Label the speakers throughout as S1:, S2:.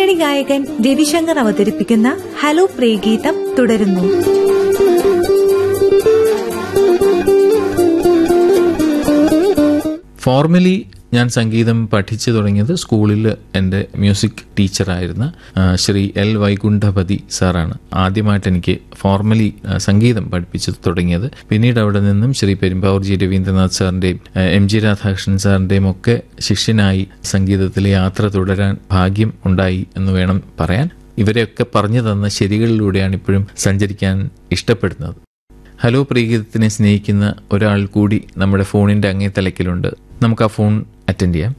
S1: പിന്നണി ഗായകൻ രവിശങ്കർ അവതരിപ്പിക്കുന്ന ഹലോ പ്രേഗീതം തുടരുന്നു
S2: ഫോർമലി ഞാൻ സംഗീതം പഠിച്ചു തുടങ്ങിയത് സ്കൂളിൽ എൻ്റെ മ്യൂസിക് ടീച്ചറായിരുന്ന ആ, ശ്രീ എൽ വൈകുണ്ഠപതി സാറാണ് ആദ്യമായിട്ട് എനിക്ക് ഫോർമലി ആ, സംഗീതം പഠിപ്പിച്ചു തുടങ്ങിയത് പിന്നീട് അവിടെ നിന്നും ശ്രീ പെരുമ്പാവൂർ ജി രവീന്ദ്രനാഥ് സാറിൻ്റെയും ആ, എം ജി രാധാകൃഷ്ണൻ സാറിൻ്റെയും ഒക്കെ ശിഷ്യനായി സംഗീതത്തിലെ യാത്ര തുടരാൻ ഭാഗ്യം ഉണ്ടായി എന്ന് വേണം പറയാൻ ഇവരെയൊക്കെ പറഞ്ഞു തന്ന ശരികളിലൂടെയാണ് ഇപ്പോഴും സഞ്ചരിക്കാൻ ഇഷ്ടപ്പെടുന്നത് ഹലോ പ്രീഗീതത്തിനെ സ്നേഹിക്കുന്ന ഒരാൾ കൂടി നമ്മുടെ ഫോണിന്റെ അങ്ങേ തലക്കിലുണ്ട് നമുക്ക് ആ ഫോൺ അറ്റൻഡ് ചെയ്യാം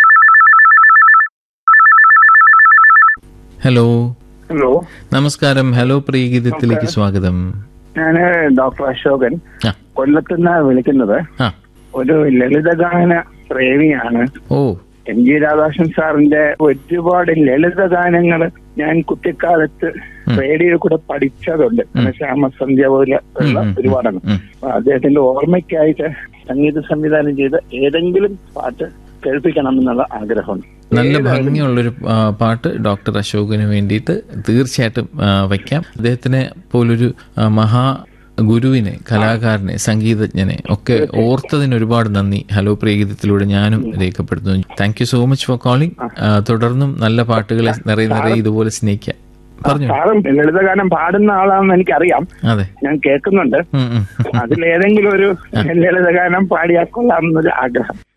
S2: ഹലോ
S3: ഹലോ
S2: നമസ്കാരം ഹലോ പ്രീഗീതത്തിലേക്ക് സ്വാഗതം
S3: ഞാന് ഡോക്ടർ അശോകൻ
S2: ആ
S3: കൊല്ലത്തുനിന്ന് വിളിക്കുന്നത്
S2: ആ
S3: ഒരു ലളിതഗാന പ്രേമിയാണ്
S2: ഓ
S3: എം ജി രാധാകൃഷ്ണൻ സാറിന്റെ ഒരുപാട് ലളിതഗാനങ്ങൾ ഞാൻ കുട്ടിക്കാലത്ത് റേഡിയോ കൂടെ പഠിച്ചതുണ്ട് ശ്യാമസന്ധ്യ പോലെ ഉള്ള
S2: ഉം, ഉം,
S3: ഒരുപാടാണ്
S2: ഉം.
S3: അപ്പൊ അദ്ദേഹത്തിന്റെ ഓർമ്മയ്ക്കായിട്ട് സംഗീത സംവിധാനം ചെയ്ത ഏതെങ്കിലും പാട്ട് കേൾപ്പിക്കണം എന്നുള്ള ആഗ്രഹമുണ്ട്
S2: നല്ല ഭംഗിയുള്ളൊരു ആ, പാട്ട് ഡോക്ടർ അശോകന് വേണ്ടിയിട്ട് തീർച്ചയായിട്ടും ആ, വയ്ക്കാം അദ്ദേഹത്തിനെ പോലൊരു ആ, മഹാ ഗുരുവിനെ കലാകാരനെ സംഗീതജ്ഞനെ ഒക്കെ ഓർത്തതിന് ഒരുപാട് നന്ദി ഹലോ പ്രേഗീതത്തിലൂടെ ഞാനും രേഖപ്പെടുത്തുന്നു thank you so much for calling തുടർന്നും നല്ല പാട്ടുകളെ നിറയെ നിറയെ ഇതുപോലെ സ്നേഹിക്കാം പറഞ്ഞു
S3: സാറും ലളിതഗാനം പാടുന്ന ആളാണെന്ന് എനിക്കറിയാം
S2: അതെ
S3: ഞാൻ കേൾക്കുന്നുണ്ട്
S2: ഉം, ഉം.
S3: അതിലേതെങ്കിലും ഒരു ലളിതഗാനം പാടിയാൽ കൊള്ളാമെന്നൊരു ആഗ്രഹം